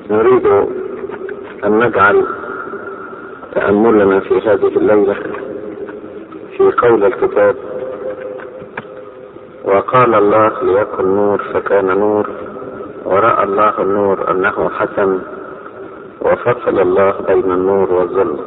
نريد أن نجعل تأملنا في هذه الليلة في قول الكتاب وقال الله ليكن نور فكان نور ورأى الله النور أنه حسن وفصل الله بين النور والظلم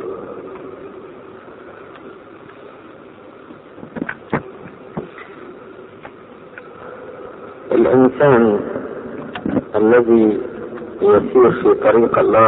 الإنسان الذي يسير في طريق الله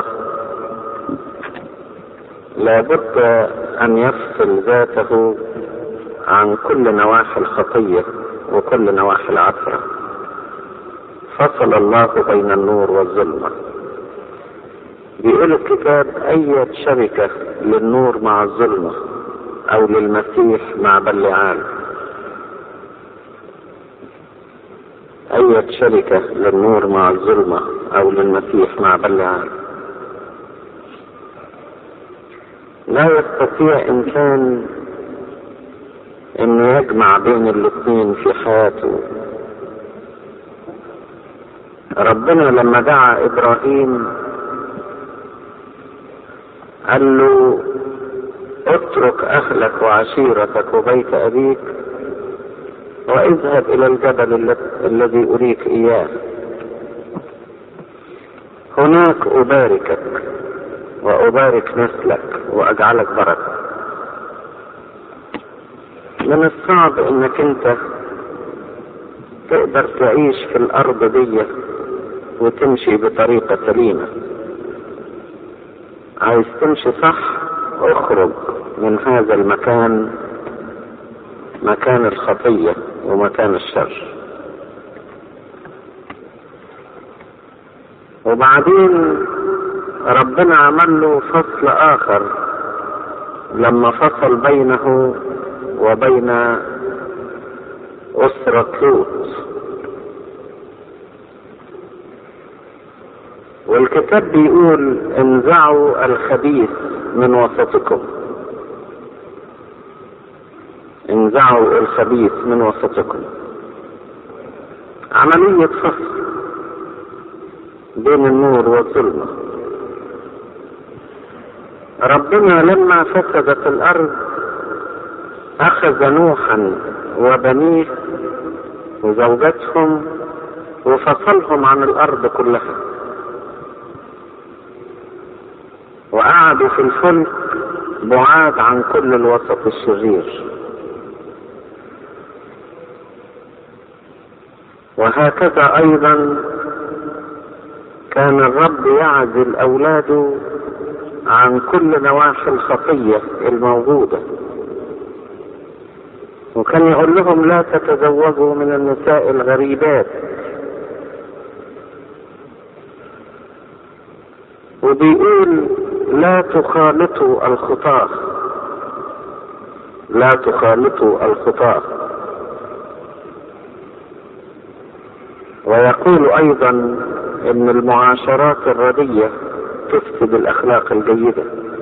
لابد أن يفصل ذاته عن كل نواحي الخطية وكل نواحي العثرة فصل الله بين النور والظلمة بيقول الكتاب أي شركة للنور مع الظلمة أو للمسيح مع بلعان أي شركة للنور مع الظلمة أو للمسيح مع بلعان لا يستطيع إنسان انه يجمع بين الاثنين في حياته ربنا لما دعا ابراهيم قال له اترك اهلك وعشيرتك وبيت ابيك واذهب الى الجبل الذي اريك اياه هناك اباركك وابارك نسلك واجعلك بركه من الصعب انك انت تقدر تعيش في الارض دي وتمشي بطريقة سليمة عايز تمشي صح اخرج من هذا المكان مكان الخطية ومكان الشر وبعدين ربنا عمل له فصل اخر لما فصل بينه وبين أسرة لوط والكتاب بيقول انزعوا الخبيث من وسطكم انزعوا الخبيث من وسطكم عملية فصل بين النور والظلمة ربنا لما فسدت الأرض أخذ نوحا وبنيه وزوجتهم وفصلهم عن الأرض كلها وقعدوا في الفلك بعاد عن كل الوسط الشرير وهكذا أيضا كان الرب يعزل أولاده عن كل نواحي الخطية الموجودة وكان يقول لهم لا تتزوجوا من النساء الغريبات وبيقول لا تخالطوا الخطاة لا تخالطوا الخطاة ويقول ايضا ان المعاشرات الردية تفسد الاخلاق الجيدة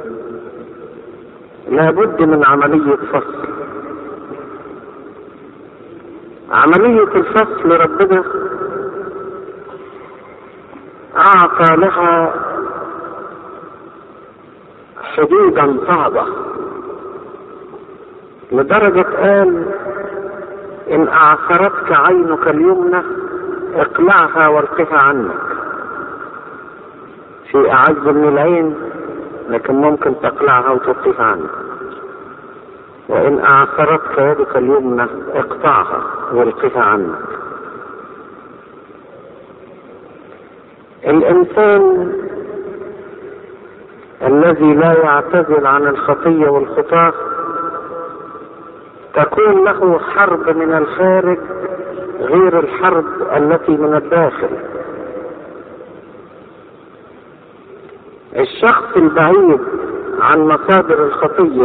لابد من عملية فصل عملية الفصل ربنا أعطى لها حدودا صعبة لدرجة قال إن أعثرتك عينك اليمنى اقلعها والقها عنك في أعز من العين لكن ممكن تقلعها وتلقيها عنك وإن أعثرتك يدك اليمنى اقطعها والقها عنك الإنسان الذي لا يعتزل عن الخطية والخطاة تكون له حرب من الخارج غير الحرب التي من الداخل الشخص البعيد عن مصادر الخطيه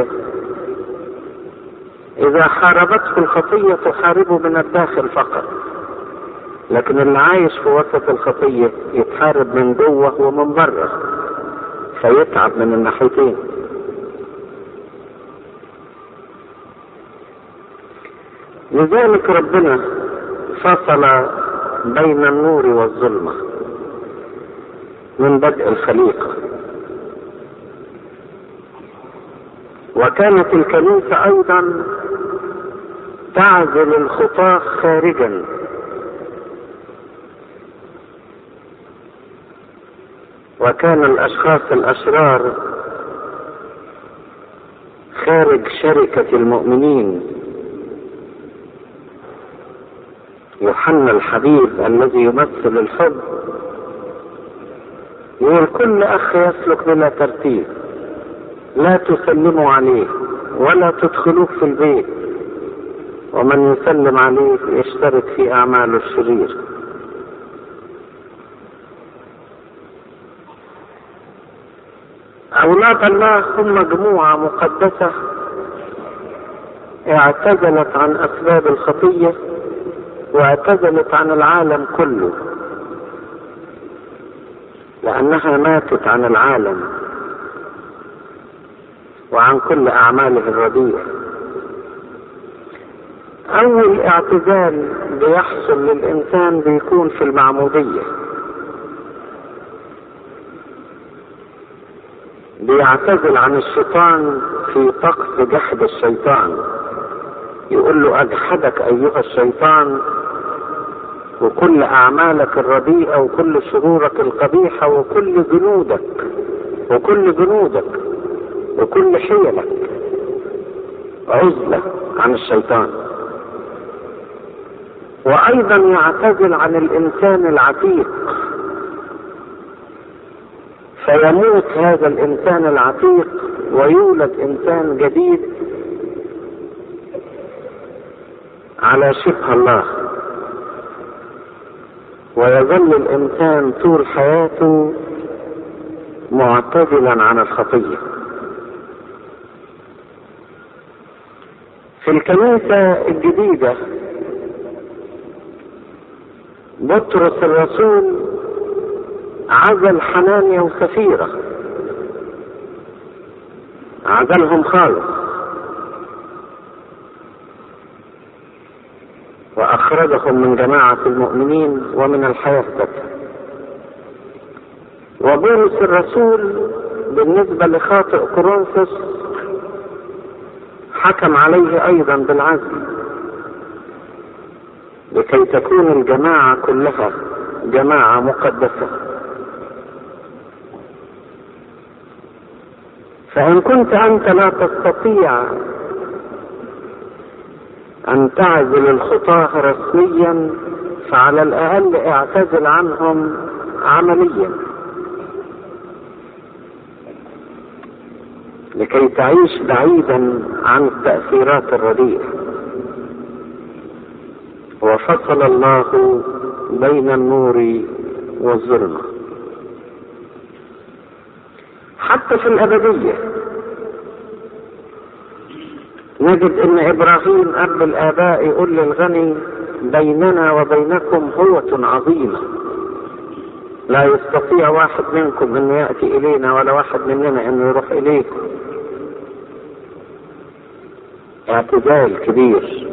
إذا حاربته الخطية تحاربه من الداخل فقط لكن اللي عايش في وسط الخطية يتحارب من جوه ومن بره فيتعب من الناحيتين لذلك ربنا فصل بين النور والظلمة من بدء الخليقة وكانت الكنيسة أيضا تعزل الخطاة خارجا وكان الأشخاص الأشرار خارج شركة المؤمنين يوحنا الحبيب الذي يمثل الحب يقول كل أخ يسلك بلا ترتيب لا تسلموا عليه ولا تدخلوه في البيت ومن يسلم عليه يشترك في أعماله الشرير أولاد الله هم مجموعة مقدسة اعتزلت عن أسباب الخطية واعتزلت عن العالم كله لأنها ماتت عن العالم وعن كل أعماله الرديئة أول اعتزال بيحصل للإنسان بيكون في المعمودية بيعتزل عن الشيطان في طقس جحد الشيطان يقول له أجحدك أيها الشيطان وكل أعمالك الرديئة وكل شرورك القبيحة وكل جنودك وكل جنودك وكل حيلك عزلة عن الشيطان وأيضا يعتزل عن الإنسان العتيق فيموت هذا الإنسان العتيق ويولد إنسان جديد على شبه الله ويظل الإنسان طول حياته معتزلا عن الخطية في الكنيسة الجديدة بطرس الرسول عزل حنانيا وسفيرة عزلهم خالص وأخرجهم من جماعة المؤمنين ومن الحياة التي وبولس الرسول بالنسبة لخاطئ كورنثوس حكم عليه أيضا بالعزل لكي تكون الجماعة كلها جماعة مقدسة فإن كنت أنت لا تستطيع أن تعزل الخطاة رسميا فعلى الأقل اعتزل عنهم عمليا لكي تعيش بعيدا عن التأثيرات الرديئة وفصل الله بين النور والظلمة حتى في الأبدية نجد ان ابراهيم اب الاباء يقول للغني بيننا وبينكم هوة عظيمة لا يستطيع واحد منكم انه يأتي الينا ولا واحد مننا انه يروح اليكم اعتدال كبير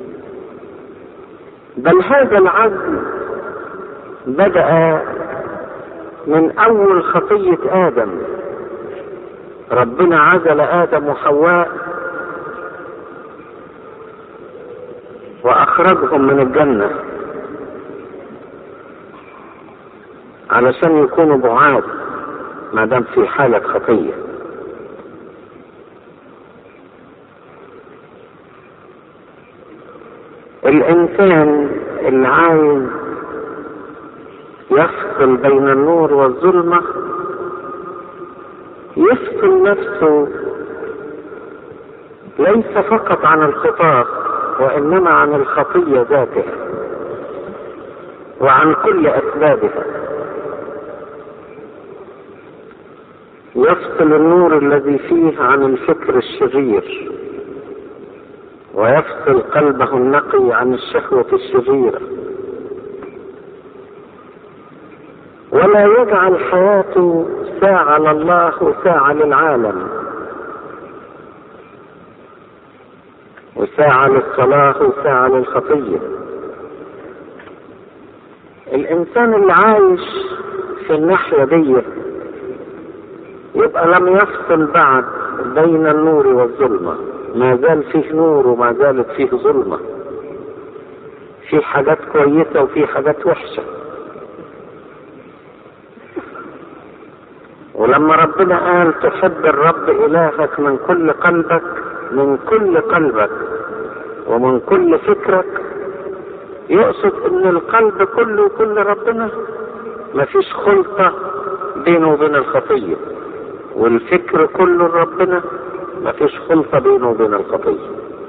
بل هذا العزم بدأ من اول خطية ادم ربنا عزل ادم وحواء واخرجهم من الجنة علشان يكونوا بعاد ما دام في حالة خطية الانسان اللي عايز يفصل بين النور والظلمة يفصل نفسه ليس فقط عن الخطاب وانما عن الخطيه ذاتها وعن كل اسبابها يفصل النور الذي فيه عن الفكر الشرير ويفصل قلبه النقي عن الشهوه الشريره ولا يجعل حياته ساعه لله وساعه للعالم وساعة للصلاة وساعة للخطية الإنسان اللي عايش في الناحية دي يبقى لم يفصل بعد بين النور والظلمة ما زال فيه نور وما زالت فيه ظلمة في حاجات كويسة وفي حاجات وحشة ولما ربنا قال تحب الرب إلهك من كل قلبك من كل قلبك ومن كل فكرك يقصد ان القلب كله كل ربنا مفيش خلطة بينه وبين الخطية والفكر كله ربنا مفيش خلطة بينه وبين الخطية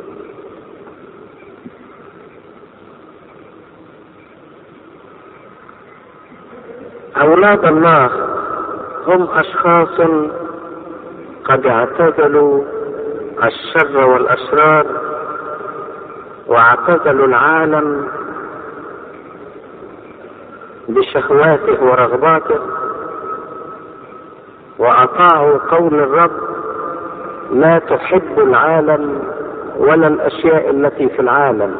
أولاد الله هم أشخاص قد اعتزلوا الشر والأشرار واعتزلوا العالم بشهواته ورغباته وأطاعوا قول الرب لا تحب العالم ولا الأشياء التي في العالم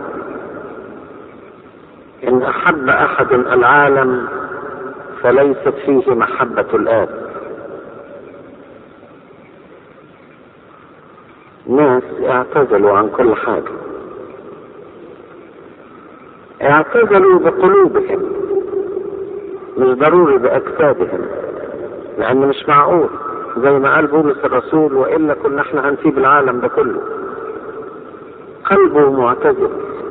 إن أحب أحد العالم فليست فيه محبة الآب ناس اعتزلوا عن كل حاجة اعتزلوا بقلوبهم مش ضروري بأجسادهم لأن مش معقول زي ما قال بولس الرسول وإلا كنا احنا هنسيب العالم ده كله قلبه معتزل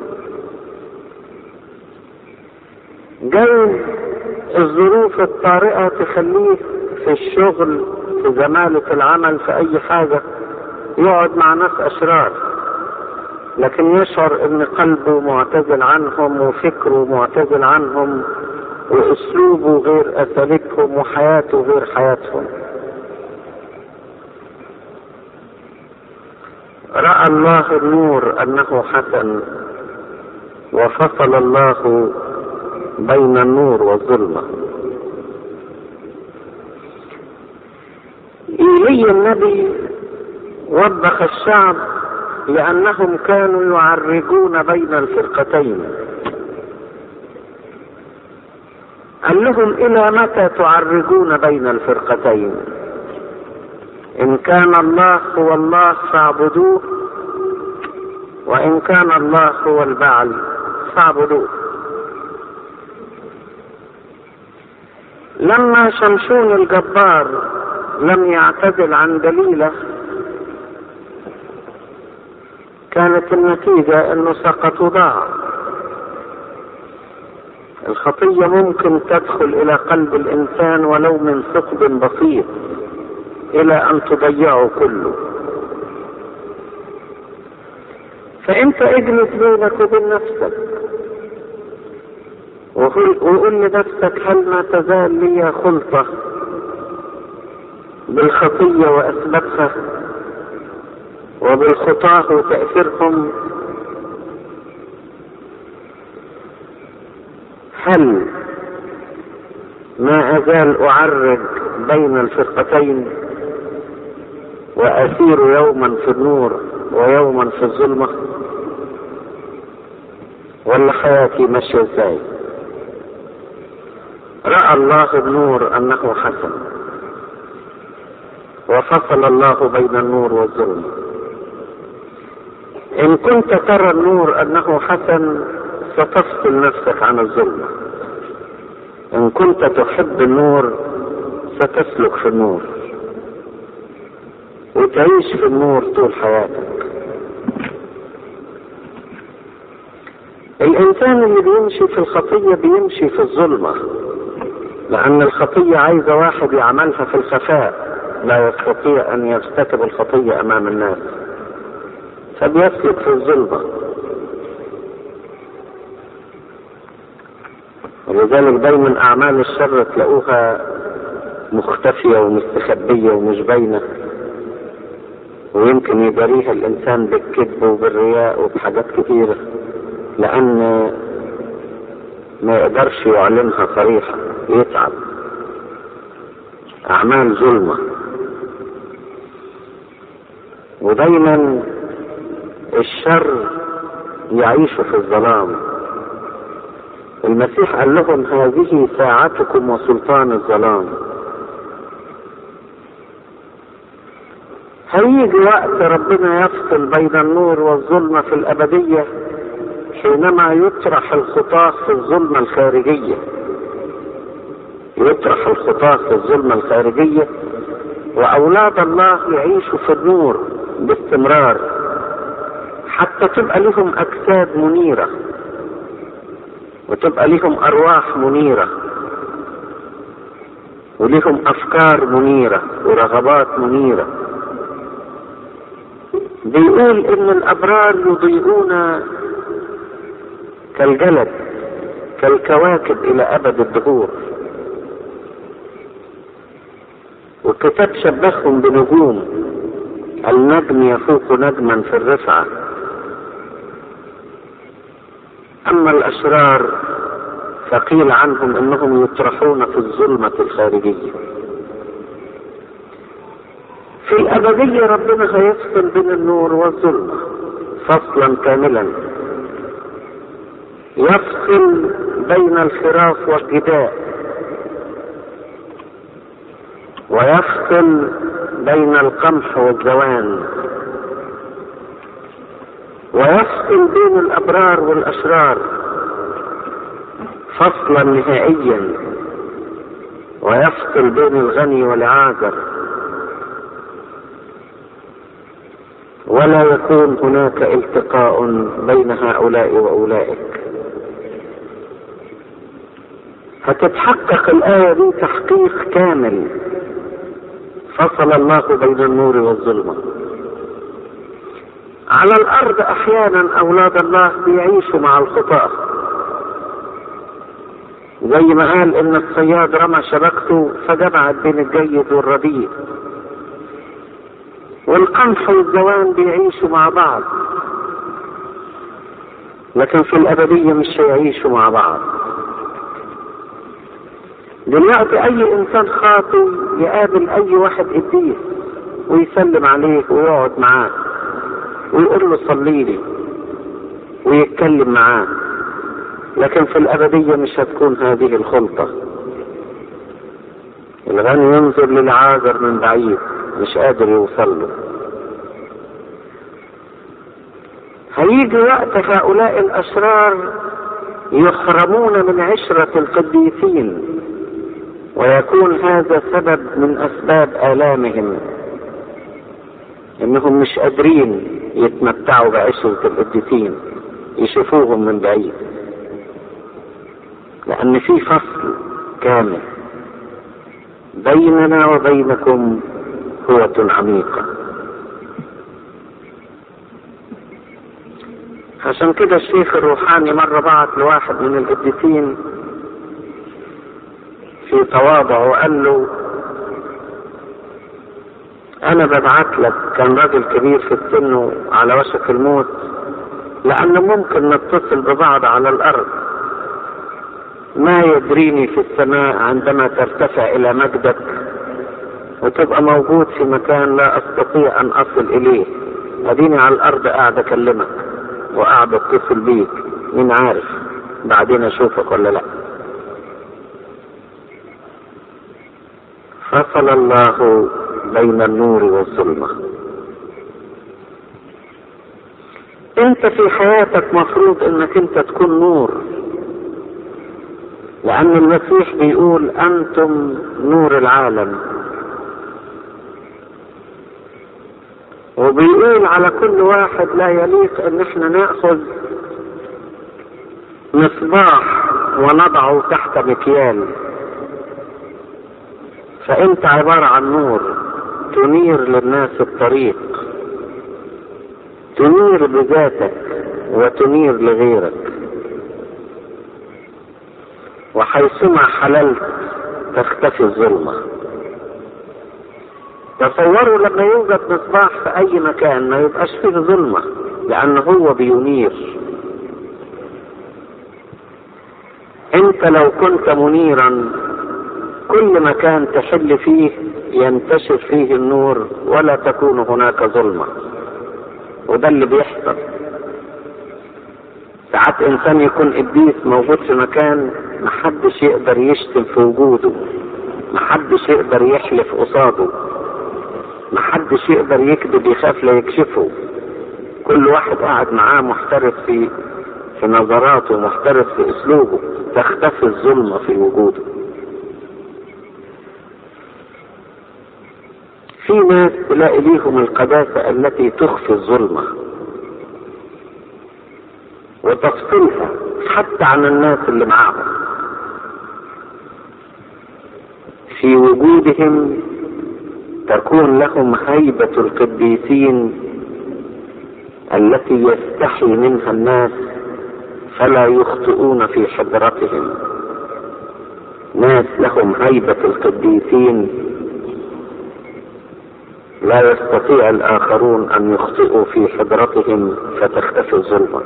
جايز الظروف الطارئة تخليه في الشغل في زمالة العمل في أي حاجة يقعد مع ناس أشرار لكن يشعر ان قلبه معتزل عنهم وفكره معتزل عنهم واسلوبه غير اساليبهم وحياته غير حياتهم راى الله النور انه حسن وفصل الله بين النور والظلمه ايليا النبي وبخ الشعب لأنهم كانوا يعرجون بين الفرقتين قال لهم إلى متى تعرجون بين الفرقتين إن كان الله هو الله فاعبدوه وإن كان الله هو البعل فاعبدوه لما شمشون الجبار لم يعتزل عن دليله كانت النتيجة انه سقط وضاع الخطية ممكن تدخل الى قلب الانسان ولو من ثقب بسيط الى ان تضيعه كله فانت اجلس بينك وبين نفسك وقول لنفسك هل ما تزال لي خلطة بالخطية واسبابها وبالخطاة وتأثيرهم هل ما أزال أعرج بين الفرقتين وأسير يوما في النور ويوما في الظلمة ولا حياتي ماشية ازاي رأى الله النور أنه حسن وفصل الله بين النور والظلمه إن كنت ترى النور أنه حسن ستفصل نفسك عن الظلمة إن كنت تحب النور ستسلك في النور وتعيش في النور طول حياتك الإنسان اللي بيمشي في الخطية بيمشي في الظلمة لأن الخطية عايزة واحد يعملها في الخفاء لا يستطيع أن يرتكب الخطية أمام الناس فبيسلك في الظلمة ولذلك دايما أعمال الشر تلاقوها مختفية ومستخبية ومش باينة ويمكن يجاريها الإنسان بالكذب وبالرياء وبحاجات كتيرة لأن ما يقدرش يعلنها صريحة يتعب أعمال ظلمة ودايما الشر يعيش في الظلام المسيح قال لهم هذه ساعتكم وسلطان الظلام هيجي وقت ربنا يفصل بين النور والظلمة في الأبدية حينما يطرح الخطاة في الظلمة الخارجية يطرح الخطاة في الظلمة الخارجية وأولاد الله يعيشوا في النور باستمرار حتى تبقى لهم أجساد منيرة وتبقى لهم أرواح منيرة ولهم أفكار منيرة ورغبات منيرة بيقول إن الأبرار يضيئون كالجلد كالكواكب إلى أبد الدهور والكتاب شبههم بنجوم النجم يفوق نجما في الرفعة أما الأشرار فقيل عنهم أنهم يطرحون في الظلمة الخارجية في الأبدية ربنا هيفصل بين النور والظلمة فصلا كاملا يفصل بين الخراف والجداء ويفصل بين القمح والجوان ويفصل بين الأبرار والأشرار فصلا نهائيا ويفصل بين الغني والعاجر ولا يكون هناك التقاء بين هؤلاء واولئك فتتحقق الايه دي تحقيق كامل فصل الله بين النور والظلمه على الارض احيانا اولاد الله بيعيشوا مع الخطاه زي ما قال ان الصياد رمى شبكته فجمعت بين الجيد والرديء والقمح والجوان بيعيشوا مع بعض لكن في الأبدية مش هيعيشوا مع بعض دلوقتي أي إنسان خاطي يقابل أي واحد قديس ويسلم عليه ويقعد معاه ويقول له صلي لي ويتكلم معاه لكن في الأبدية مش هتكون هذه الخلطة الغني ينظر للعاجر من بعيد مش قادر يوصل له هيجي وقت هؤلاء الأشرار يحرمون من عشرة القديسين ويكون هذا سبب من أسباب آلامهم إنهم مش قادرين يتمتعوا بعشرة القديسين يشوفوهم من بعيد لأن في فصل كامل بيننا وبينكم قوة عميقة عشان كده الشيخ الروحاني مرة بعت لواحد من القديسين في تواضع وقال له أنا ببعت لك كان راجل كبير في السن وعلى وشك الموت لأن ممكن نتصل ببعض على الأرض ما يدريني في السماء عندما ترتفع إلى مجدك وتبقى موجود في مكان لا استطيع ان اصل اليه اديني على الارض قاعد اكلمك وقاعد اتصل بيك مين عارف بعدين اشوفك ولا لا فصل الله بين النور والظلمه انت في حياتك مفروض انك انت تكون نور لان المسيح بيقول انتم نور العالم وبيقول على كل واحد لا يليق ان احنا ناخذ مصباح ونضعه تحت مكيال فانت عبارة عن نور تنير للناس الطريق تنير بذاتك وتنير لغيرك وحيثما حللت تختفي الظلمه تصوروا لما يوجد مصباح في اي مكان ما يبقاش فيه ظلمه لان هو بينير انت لو كنت منيرا كل مكان تحل فيه ينتشر فيه النور ولا تكون هناك ظلمه وده اللي بيحصل ساعات انسان يكون ابليس موجود في مكان محدش يقدر يشتم في وجوده محدش يقدر يحلف قصاده محدش يقدر يكذب يخاف لا يكشفه كل واحد قاعد معاه محترف في في نظراته محترف في اسلوبه تختفي الظلمه في وجوده في ناس تلاقي ليهم القداسه التي تخفي الظلمه وتفصلها حتى عن الناس اللي معاهم في وجودهم تكون لهم هيبة القديسين التي يستحي منها الناس فلا يخطئون في حضرتهم ناس لهم هيبة القديسين لا يستطيع الآخرون أن يخطئوا في حضرتهم فتختفي الظلمة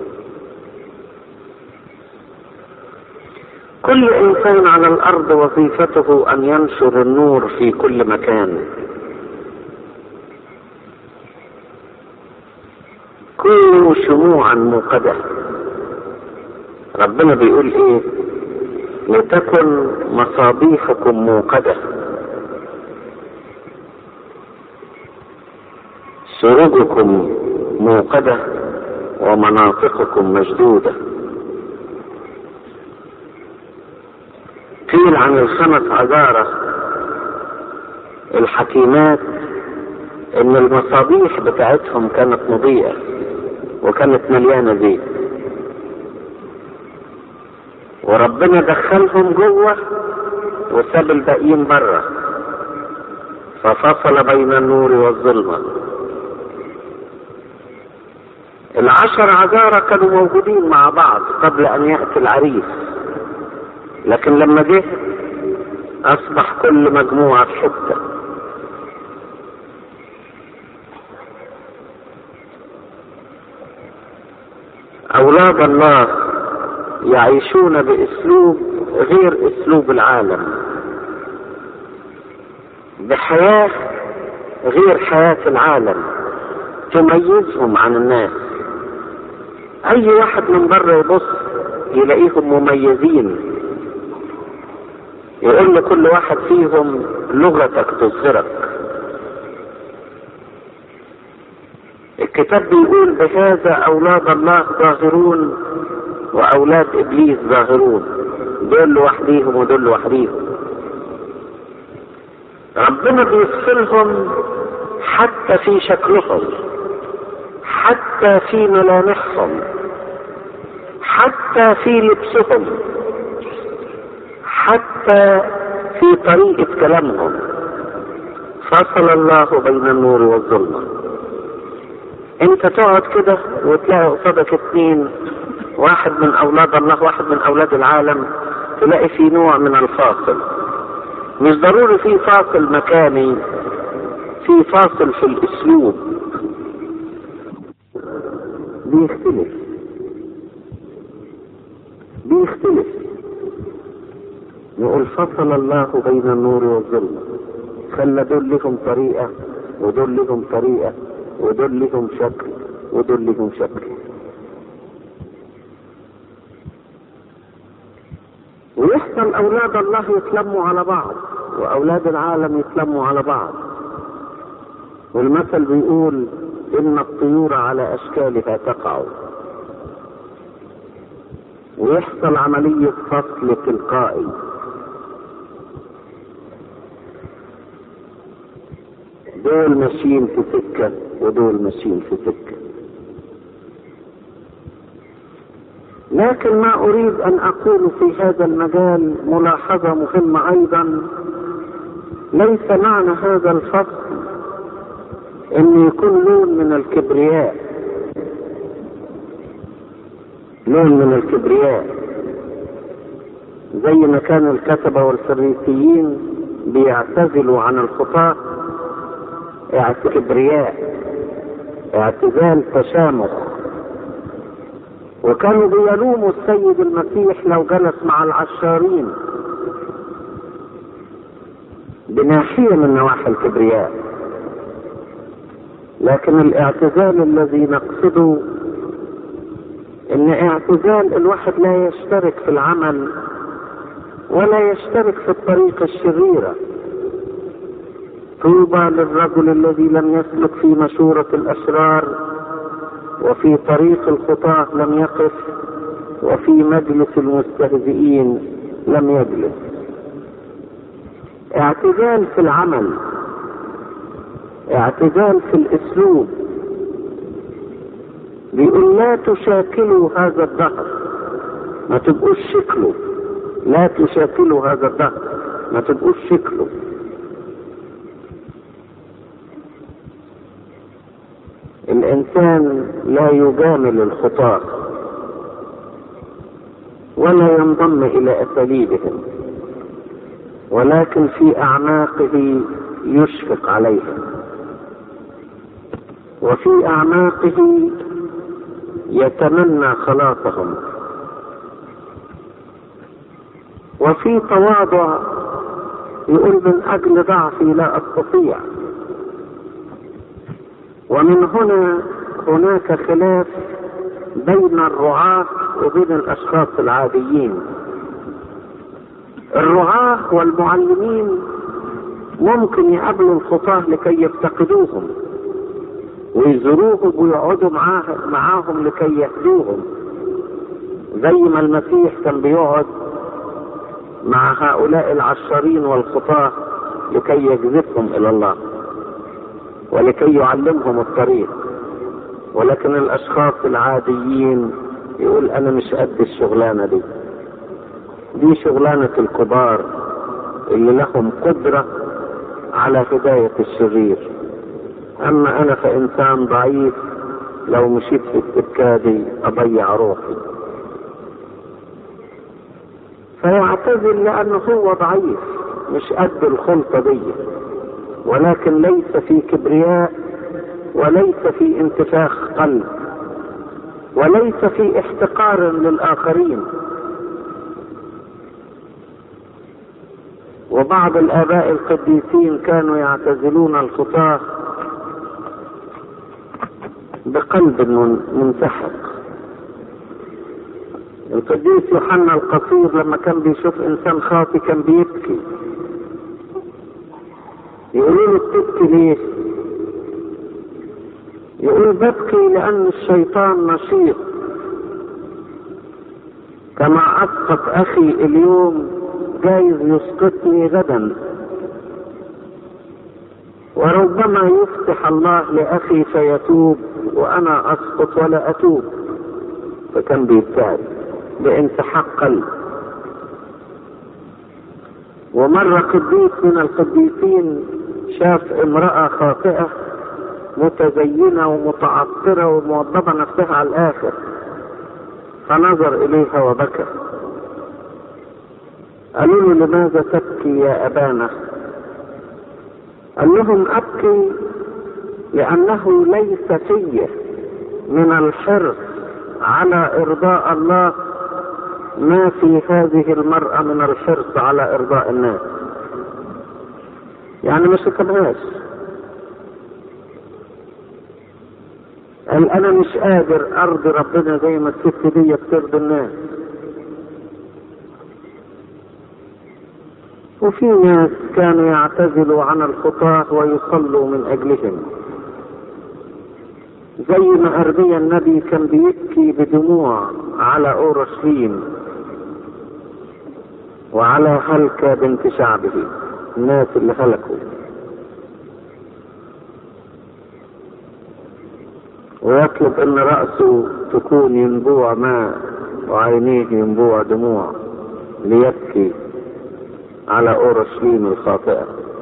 كل انسان على الارض وظيفته ان ينشر النور في كل مكان كونوا شموعا موقدة ربنا بيقول ايه لتكن مصابيحكم موقدة سروجكم موقدة ومناطقكم مشدوده قيل عن الخمس عذارة الحكيمات ان المصابيح بتاعتهم كانت مضيئة وكانت مليانة زيت وربنا دخلهم جوه وساب الباقيين بره ففصل بين النور والظلمة العشر عذارة كانوا موجودين مع بعض قبل ان يأتي العريس لكن لما جه اصبح كل مجموعة في حتة اولاد الله يعيشون باسلوب غير اسلوب العالم بحياة غير حياة العالم تميزهم عن الناس اي واحد من بره يبص يلاقيهم مميزين يقول لكل واحد فيهم لغتك تظهرك الكتاب بيقول بهذا اولاد الله ظاهرون واولاد ابليس ظاهرون دول لوحديهم ودول لوحديهم ربنا بيفصلهم حتى في شكلهم حتى في ملامحهم حتى في لبسهم حتى في طريقة كلامهم فصل الله بين النور والظلمة انت تقعد كده وتلاقي قصادك اتنين واحد من اولاد الله واحد من اولاد العالم تلاقي في نوع من الفاصل مش ضروري في فاصل مكاني في فاصل في الاسلوب بيختلف بيختلف يقول فصل الله بين النور والظلمة خلى دول لهم طريقة ودول لهم طريقة ودول لهم شكل ودول لهم شكل ويحصل أولاد الله يتلموا على بعض وأولاد العالم يتلموا على بعض والمثل بيقول إن الطيور على أشكالها تقع ويحصل عملية فصل تلقائي دول ماشيين في سكة ودول ماشيين في سكة لكن ما أريد أن أقول في هذا المجال ملاحظة مهمة أيضا ليس معنى هذا الفصل أن يكون لون من الكبرياء لون من الكبرياء زي ما كان الكتبة والفريسيين بيعتزلوا عن الخطاة كبرياء اعتزال تشامخ وكانوا بيلوموا السيد المسيح لو جلس مع العشارين بناحية من نواحي الكبرياء لكن الاعتزال الذي نقصده ان اعتزال الواحد لا يشترك في العمل ولا يشترك في الطريق الشريرة طوبى للرجل الذي لم يسلك في مشورة الأشرار وفي طريق الخطاة لم يقف وفي مجلس المستهزئين لم يجلس اعتزال في العمل اعتزال في الاسلوب بيقول لا تشاكلوا هذا الدهر ما تبقوش شكله لا تشاكلوا هذا الدهر ما تبقوش شكله الانسان لا يجامل الخطاه ولا ينضم الى اساليبهم ولكن في اعماقه يشفق عليهم وفي اعماقه يتمنى خلاصهم وفي تواضع يقول من اجل ضعفي لا استطيع ومن هنا هناك خلاف بين الرعاة وبين الاشخاص العاديين الرعاة والمعلمين ممكن يقابلوا الخطاة لكي يفتقدوهم ويزوروهم ويقعدوا معاه معاهم لكي يهدوهم زي ما المسيح كان بيقعد مع هؤلاء العشارين والخطاة لكي يجذبهم الى الله ولكي يعلمهم الطريق ولكن الاشخاص العاديين يقول انا مش قد الشغلانه دي دي شغلانه الكبار اللي لهم قدره على هدايه الشرير اما انا فانسان ضعيف لو مشيت في السكه دي اضيع روحي فيعتزل لانه هو ضعيف مش قد الخلطه دي ولكن ليس في كبرياء وليس في انتفاخ قلب وليس في احتقار للاخرين وبعض الاباء القديسين كانوا يعتزلون الخطاه بقلب منسحق القديس يوحنا القصير لما كان بيشوف انسان خاطي كان بيبكي يقولوا له بتبكي ليه يقول ببكي لان الشيطان نشيط كما اسقط اخي اليوم جايز يسقطني غدا وربما يفتح الله لاخي فيتوب وانا اسقط ولا اتوب فكان بيبتعد بانسحاق قلب ومرة قديس من القديسين شاف امرأة خاطئة متزينة ومتعطرة وموضبة نفسها على الآخر فنظر إليها وبكى قالوا له لماذا تبكي يا أبانا قال لهم أبكي لأنه ليس في من الحرص على إرضاء الله ما في هذه المرأة من الحرص على إرضاء الناس يعني ما سكنهاش قال أنا مش قادر أرضي ربنا زي ما الست دي بترضي الناس وفي ناس كانوا يعتزلوا عن الخطاة ويصلوا من أجلهم زي ما أرميا النبي كان بيبكي بدموع على أورشليم وعلى هلكة بنت شعبه الناس اللي هلكوا ويطلب ان رأسه تكون ينبوع ماء وعينيه ينبوع دموع ليبكي على اورشليم الخاطئة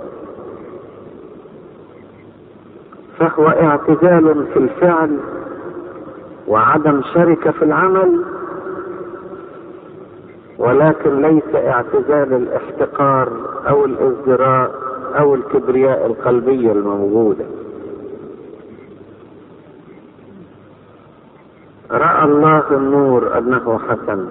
فهو اعتزال في الفعل وعدم شركة في العمل ولكن ليس اعتزال الاحتقار او الازدراء او الكبرياء القلبية الموجودة رأى الله النور انه حسن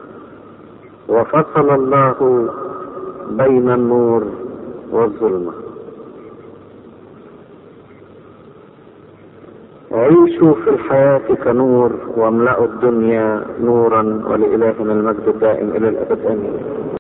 وفصل الله بين النور والظلمة عيشوا في الحياة كنور واملأوا الدنيا نورا ولإلهنا المجد الدائم إلى الأبد آمين